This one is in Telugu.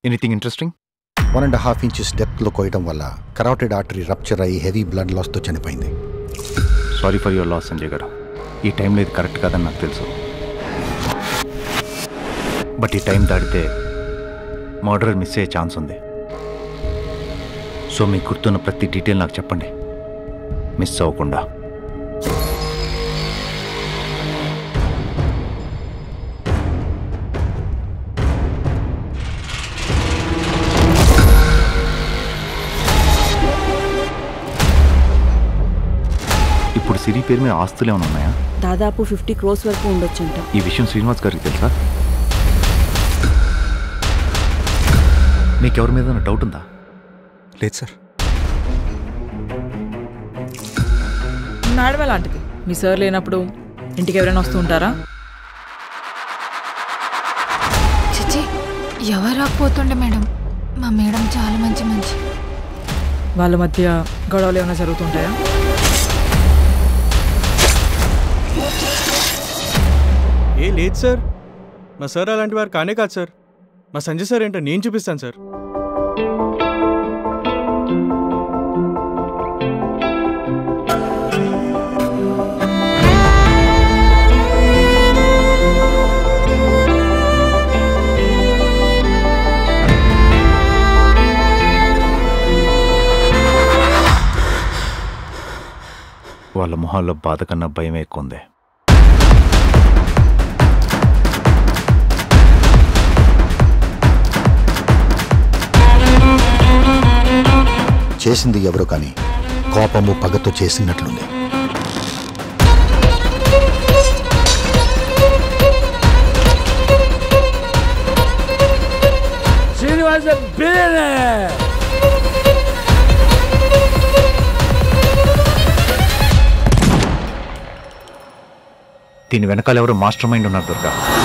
anything interesting one and half inches డెప్త్లో కోయటం వల్ల కరాటెడ్ ఆర్టరీ రప్చర్ అయ్యి హెవీ బ్లడ్ లాస్తో చనిపోయింది sorry for your loss Sanjay garu ఈ టైంలో ఇది కరెక్ట్ కాదని నాకు తెలుసు బట్ ఈ టైం దాటితే మర్డర్ మిస్ అయ్యే ఛాన్స్ ఉంది సో మీకు గుర్తున్న ప్రతి డీటెయిల్ నాకు చెప్పండి మిస్ అవ్వకుండా ఇప్పుడు సిరి పేరు మీద ఆస్తులు ఏమైనా ఉన్నాయా దాదాపు ఫిఫ్టీ క్రోస్ వరకు ఉండొచ్చంట ఈ విషయం శ్రీనివాస్ గారికి తెలుసా మీకు ఎవరి మీద డౌట్ ఉందా లేదు సార్ మేడం ఎలాంటిది మీ సార్ లేనప్పుడు ఇంటికి ఎవరైనా వస్తూ ఉంటారా చిచి ఎవరు రాకపోతుండే మేడం మా మేడం చాలా మంచి మంచి వాళ్ళ మధ్య గొడవలు ఏమైనా జరుగుతుంటాయా ఏ లేదు సార్ మా సార్ అలాంటి వారు కానే కాదు సార్ మా సంజయ్ సార్ ఏంటో నేను చూపిస్తాను సార్ వాళ్ళ మొహాల్లో బాధ కన్నా భయం ఎక్కువ ఉంది చేసింది ఎవరో కానీ కోపము పగతో చేసినట్లుంది దీని వెనకాల ఎవరు మాస్టర్ మైండ్ ఉన్నారు దుర్గా